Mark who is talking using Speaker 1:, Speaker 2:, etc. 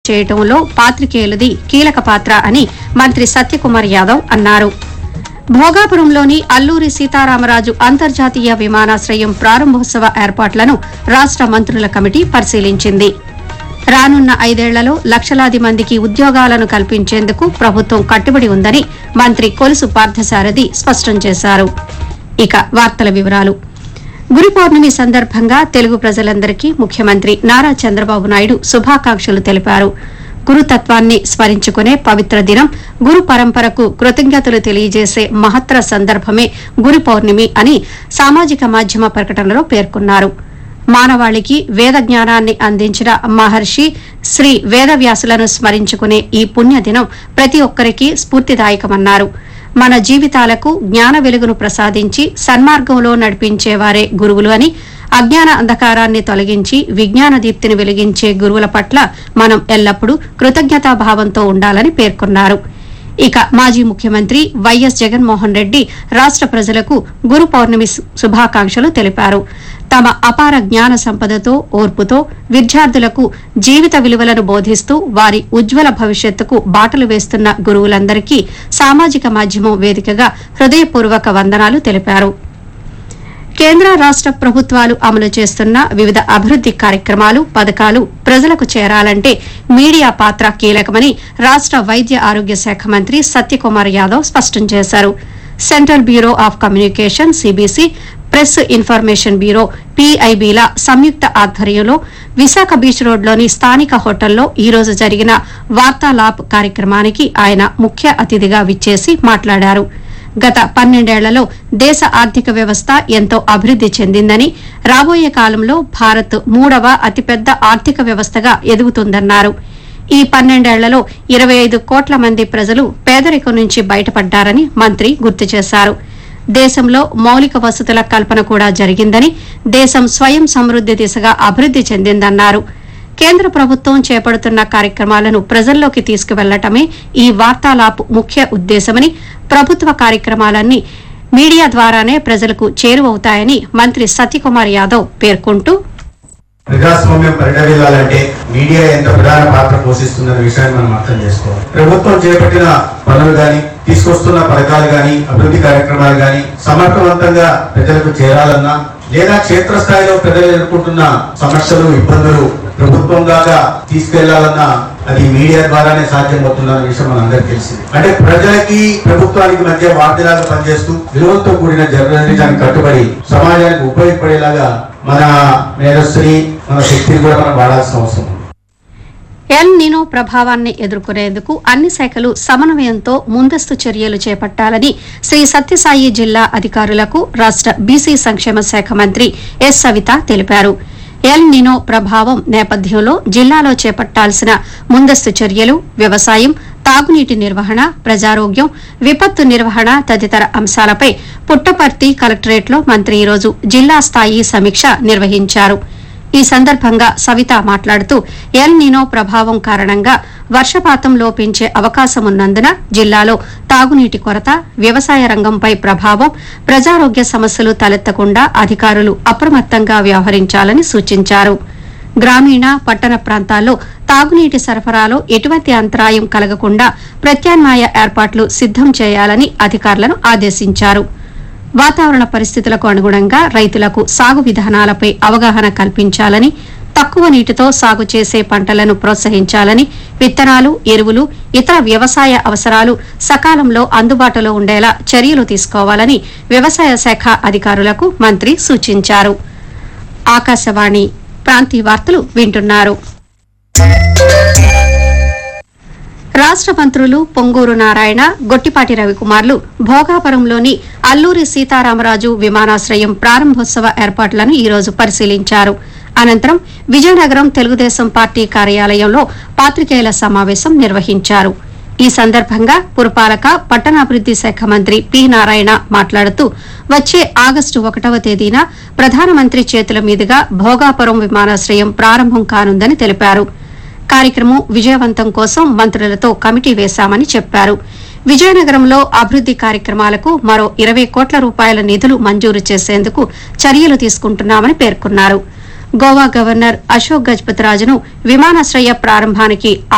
Speaker 1: చేయటంలో పాత్రికేయులది కీలక పాత్ర అని మంత్రి సత్యకుమార్ యాదవ్ అన్నారు భోగాపురంలోని అల్లూరి సీతారామరాజు అంతర్జాతీయ విమానాశ్రయం ప్రారంభోత్సవ ఏర్పాట్లను రాష్ట మంత్రుల కమిటీ పరిశీలించింది రానున్న ఐదేళ్లలో లక్షలాది మందికి ఉద్యోగాలను కల్పించేందుకు ప్రభుత్వం కట్టుబడి ఉందని మంత్రి కొలుసు పార్థసారథి స్పష్టం చేశారు ఇక వార్తల వివరాలు గురు పౌర్ణమి సందర్భంగా తెలుగు ప్రజలందరికీ ముఖ్యమంత్రి నారా చంద్రబాబు నాయుడు శుభాకాంక్షలు తెలిపారు గురుతత్వాన్ని స్మరించుకునే పవిత్ర దినం గురు పరంపరకు కృతజ్ఞతలు తెలియజేసే మహత్తర సందర్భమే గురు పౌర్ణమి అని సామాజిక మాధ్యమ ప్రకటనలో పేర్కొన్నారు మానవాళికి వేద జ్ఞానాన్ని అందించిన మహర్షి శ్రీ వేదవ్యాసులను స్మరించుకునే ఈ పుణ్యదినం ప్రతి ఒక్కరికి స్ఫూర్తిదాయకమన్నారు మన జీవితాలకు జ్ఞాన వెలుగును ప్రసాదించి సన్మార్గంలో నడిపించేవారే గురువులు అని అజ్ఞాన అంధకారాన్ని తొలగించి విజ్ఞాన దీప్తిని వెలిగించే గురువుల పట్ల మనం ఎల్లప్పుడూ కృతజ్ఞతాభావంతో ఉండాలని పేర్కొన్నారు ఇక మాజీ ముఖ్యమంత్రి వైఎస్ జగన్మోహన్ రెడ్డి రాష్ట ప్రజలకు గురు పౌర్ణమి శు- శుభాకాంక్షలు తెలిపారు తమ అపార జ్ఞాన సంపదతో ఓర్పుతో విద్యార్థులకు జీవిత విలువలను బోధిస్తూ వారి ఉజ్వల భవిష్యత్తుకు బాటలు వేస్తున్న గురువులందరికీ సామాజిక మాధ్యమం వేదికగా హృదయపూర్వక వందనాలు తెలిపారు కేంద్ర రాష్ట ప్రభుత్వాలు అమలు చేస్తున్న వివిధ అభివృద్ది కార్యక్రమాలు పథకాలు ప్రజలకు చేరాలంటే మీడియా పాత్ర కీలకమని రాష్ట వైద్య ఆరోగ్య శాఖ మంత్రి సత్యకుమార్ యాదవ్ స్పష్టం చేశారు Central Bureau of Communication CBC Press Information Bureau పీఐబీల సంయుక్త ఆధ్వర్యంలో విశాఖ బీచ్ రోడ్లోని స్థానిక హోటల్లో ఈ రోజు జరిగిన వార్తాలాప్ కార్యక్రమానికి ఆయన ముఖ్య అతిథిగా విచ్చేసి మాట్లాడారు గత పన్నెండేళ్లలో దేశ ఆర్థిక వ్యవస్థ ఎంతో అభివృద్ది చెందిందని రాబోయే కాలంలో భారత్ మూడవ అతిపెద్ద ఆర్థిక వ్యవస్థగా ఎదుగుతుందన్నారు ఈ పన్నెండేళ్లలో ఇరవై ఐదు కోట్ల మంది ప్రజలు పేదరికం నుంచి బయటపడ్డారని మంత్రి గుర్తు చేశారు దేశంలో మౌలిక వసతుల కల్పన కూడా జరిగిందని దేశం స్వయం సమృద్ది దిశగా అభివృద్ది చెందిందన్నారు కేంద్ర ప్రభుత్వం చేపడుతున్న కార్యక్రమాలను ప్రజల్లోకి తీసుకువెళ్లటమే ఈ వార్తాలాప్ ముఖ్య ఉద్దేశమని ప్రభుత్వ కార్యక్రమాలన్నీ మీడియా ద్వారానే ప్రజలకు చేరువవుతాయని మంత్రి సత్యకుమార్ యాదవ్ పేర్కొంటూ
Speaker 2: ప్రజాస్వామ్యం పరిణమిల్లాలంటే మీడియా ఎంత ప్రధాన పాత్ర పోషిస్తుందన్న విషయాన్ని మనం అర్థం చేసుకోవాలి ప్రభుత్వం చేపట్టిన పనులు గాని తీసుకొస్తున్న పథకాలు గాని అభివృద్ధి కార్యక్రమాలు గాని సమర్థవంతంగా ప్రజలకు చేరాలన్నా లేదా క్షేత్రస్థాయిలో ప్రజలు ఎదుర్కొంటున్న సమస్యలు ఇబ్బందులు ప్రభుత్వం దాకా తీసుకెళ్లాలన్నా అది మీడియా ద్వారానే సాధ్యమవుతుందన్న విషయం మనందరికీ తెలిసింది అంటే ప్రజలకి ప్రభుత్వానికి మధ్య వార్తలాగా పనిచేస్తూ విలువలతో కూడిన జర్నలిజానికి కట్టుబడి సమాజానికి ఉపయోగపడేలాగా మన మేధస్సుని మన శక్తిని కూడా మనం వాడాల్సిన అవసరం ఉంది
Speaker 1: ఎల్ నినో ప్రభావాన్ని ఎదుర్కొనేందుకు అన్ని శాఖలు సమన్వయంతో ముందస్తు చర్యలు చేపట్టాలని శ్రీ సత్యసాయి జిల్లా అధికారులకు రాష్ట బీసీ సంక్షేమ శాఖ మంత్రి ఎస్ సవిత తెలిపారు ఎల్ నినో ప్రభావం నేపథ్యంలో జిల్లాలో చేపట్టాల్సిన ముందస్తు చర్యలు వ్యవసాయం తాగునీటి నిర్వహణ ప్రజారోగ్యం విపత్తు నిర్వహణ తదితర అంశాలపై పుట్టపర్తి కలెక్టరేట్లో మంత్రి ఈరోజు జిల్లా స్థాయి సమీక్ష నిర్వహించారు ఈ సందర్భంగా సవిత మాట్లాడుతూ ఎల్ నినో ప్రభావం కారణంగా వర్షపాతం లోపించే అవకాశం ఉన్నందున జిల్లాలో తాగునీటి కొరత వ్యవసాయ రంగంపై ప్రభావం ప్రజారోగ్య సమస్యలు తలెత్తకుండా అధికారులు అప్రమత్తంగా వ్యవహరించాలని సూచించారు గ్రామీణ పట్టణ ప్రాంతాల్లో తాగునీటి సరఫరాలో ఎటువంటి అంతరాయం కలగకుండా ప్రత్యామ్నాయ ఏర్పాట్లు సిద్దం చేయాలని అధికారులను ఆదేశించారు వాతావరణ పరిస్థితులకు అనుగుణంగా రైతులకు సాగు విధానాలపై అవగాహన కల్పించాలని తక్కువ నీటితో సాగు చేసే పంటలను ప్రోత్సహించాలని విత్తనాలు ఎరువులు ఇతర వ్యవసాయ అవసరాలు సకాలంలో అందుబాటులో ఉండేలా చర్యలు తీసుకోవాలని వ్యవసాయ శాఖ అధికారులకు మంత్రి సూచించారు ఆకాశవాణి ప్రాంతీయ వార్తలు వింటున్నారు రాష్ట మంత్రులు పొంగూరు నారాయణ గొట్టిపాటి రవికుమార్లు భోగాపురంలోని అల్లూరి సీతారామరాజు విమానాశ్రయం ప్రారంభోత్సవ ఏర్పాట్లను ఈ రోజు పరిశీలించారు అనంతరం విజయనగరం తెలుగుదేశం పార్టీ కార్యాలయంలో పాత్రికేయుల సమావేశం నిర్వహించారు ఈ సందర్భంగా పురపాలక పట్టణాభివృద్ది శాఖ మంత్రి పి నారాయణ మాట్లాడుతూ వచ్చే ఆగస్టు ఒకటవ తేదీన ప్రధానమంత్రి చేతుల మీదుగా భోగాపురం విమానాశ్రయం ప్రారంభం కానుందని తెలిపారు కార్యక్రమం విజయవంతం కోసం మంత్రులతో కమిటీ వేశామని చెప్పారు విజయనగరంలో అభివృద్ది కార్యక్రమాలకు మరో ఇరవై కోట్ల రూపాయల నిధులు మంజూరు చేసేందుకు చర్యలు తీసుకుంటున్నామని పేర్కొన్నారు గోవా గవర్నర్ అశోక్ గజపతిరాజును విమానాశ్రయ ప్రారంభానికి